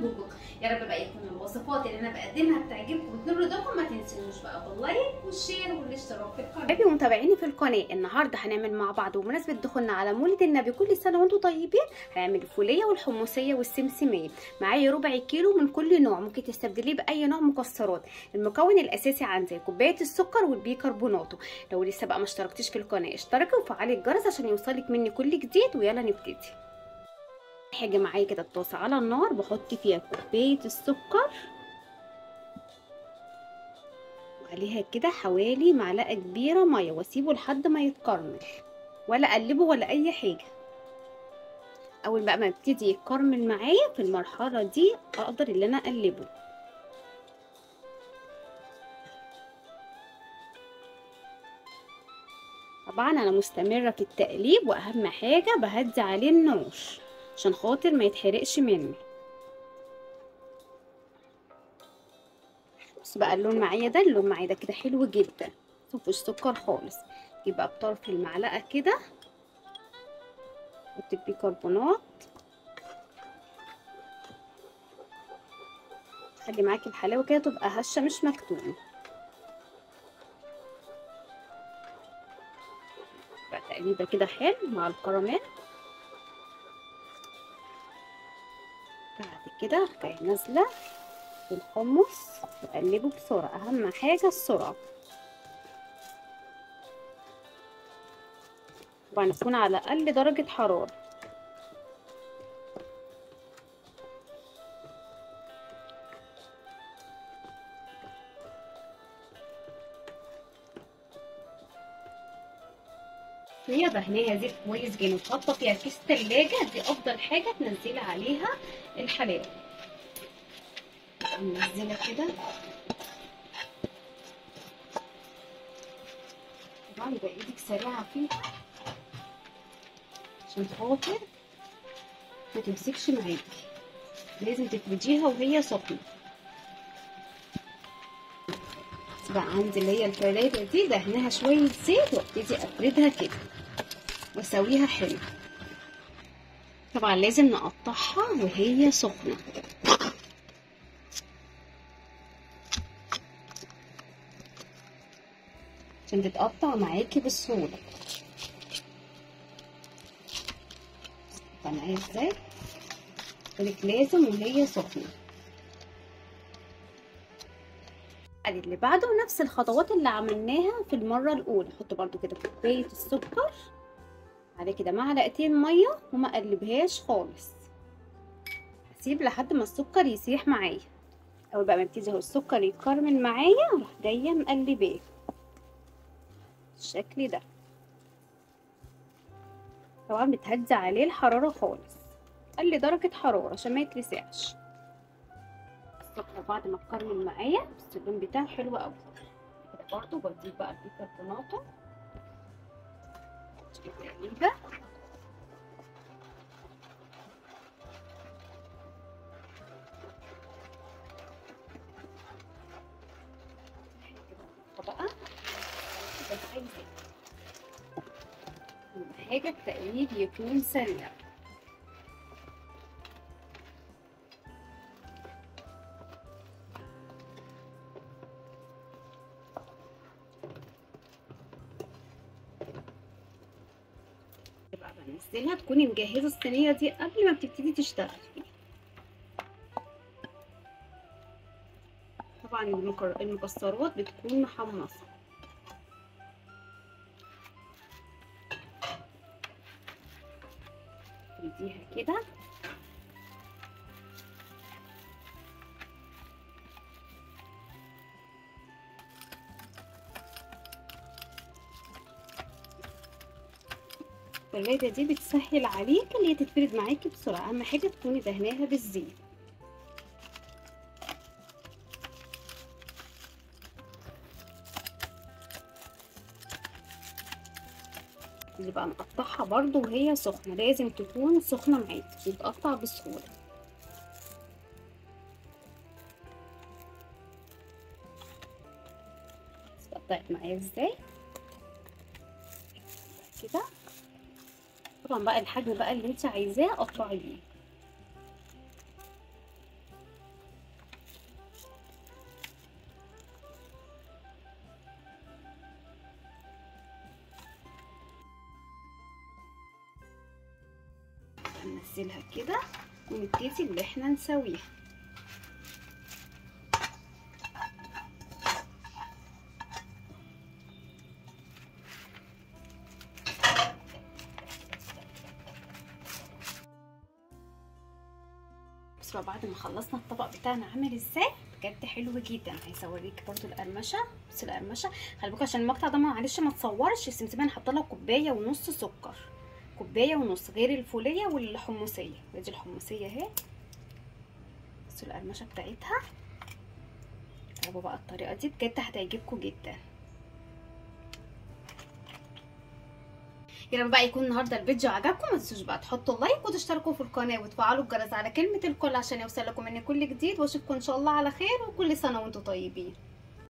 يعجبكم يا رب بقى يكون الوصفات اللي انا بقدمها بتعجبكم وتنور رضاكم ما تنسونوش بقى باللايك والشير والاشتراك في القناه حبايبي ومتابعيني في القناه النهارده هنعمل مع بعض بمناسبه دخولنا على مولد النبي كل سنه وانتم طيبين هنعمل الفوليه والحمصيه والسمسميه معايا ربع كيلو من كل نوع ممكن تستبدليه باي نوع مكسرات المكون الاساسي عندي كوبايه السكر والبيكربوناتو لو لسه بقى ما اشتركتيش في القناه اشتركي وفعلي الجرس عشان يوصلك مني كل جديد ويلا نبتدي حاجه معايا كده الطاسه على النار بحط فيها كوبايه السكر وعليها كده حوالي معلقه كبيره ميه واسيبه لحد ما يتكرمل ولا اقلبه ولا اي حاجه اول بقى ما يبتدي يتكرمل معايا في المرحله دي اقدر ان انا اقلبه طبعا انا مستمره في التقليب واهم حاجه بهدي عليه النار عشان خاطر ما يتحرقش مني بص بقى اللون معايا ده اللون معايا ده كده حلو جدا مفيش سكر خالص يبقى بطرف المعلقه كده حط البيكربونات خلي معاكي الحلاوه كده تبقى هشه مش مكتومه بقى تقليبه كده حلو مع الكراميل بعد كده جاي نازله بالحمص واقلبه بسرعه اهم حاجه السرعه طبعا يكون على اقل درجه حراره هي دهنيها زيت كويس جدا وتحطها فيها كيس تلاجة دي افضل حاجه تنزلي عليها الحلاوه منزله كده طبعا يبقى ايدك سريعه فيها عشان خاطر ما تمسكش معاكي لازم تفرديها وهي سخنه بقى عندي اللي هي الفلاده دي دهنها شويه زيت وابتدي افردها كده واسويها حلو طبعا لازم نقطعها وهي سخنه عشان تتقطع معاكي بسهوله معايا ازاي قلت لازم وهي سخنه ادي اللي بعده نفس الخطوات اللي عملناها في المره الاولى احط برده كده كوبايه السكر بعد كده معلقتين ميه وما اقلبهاش خالص اسيب لحد ما السكر يسيح معايا اول بقى ما يبتدي اهو السكر يتكرمل معايا اروح جايه مقلباه بالشكل ده طبعا بتهدي عليه الحراره خالص قلي درجه حراره عشان ما يتلسعش السكر بعد ما اتكرمل معايا بس اللون بتاعه حلو قوي كده برضو بضيف بقى البيكربوناتو تقليبه بقى حاجه التقليب يكون سريع بقى بنزلها تكوني مجهزه الصينيه دي قبل ما بتبتدي تشتغلي طبعا المكسرات بتكون محمصه تفرديها كده الفلاده دي بتسهل عليك اللي هي تتفرد معاكي بسرعه اهم حاجه تكوني دهناها بالزيت اللي بقى نقطعها برضو وهي سخنه لازم تكون سخنه معاكي عشان تقطع بسهوله قطعت معايا ازاي كده طبعا بقى الحجم بقى اللي انت عايزاه قطعي بيه ننزلها كده ونبتدي اللي احنا نسويها بصوا بعد ما خلصنا الطبق بتاعنا عامل ازاي بجد حلو جدا عايزه اوريك برضو القرمشه بصي القرمشه خلي بالكوا عشان المقطع ده معلش ما تصورش السمسميه انا حاطه لها كوبايه ونص سكر كوبايه ونص غير الفوليه والحمصيه ادي الحمصيه اهي بصوا القرمشه بتاعتها جربوا بقى الطريقه دي بجد هتعجبكم جدا يا رب بقى يكون النهارده الفيديو عجبكم ما تنسوش بقى تحطوا لايك وتشتركوا في القناه وتفعلوا الجرس على كلمه الكل عشان يوصل لكم مني كل جديد واشوفكم ان شاء الله على خير وكل سنه وانتم طيبين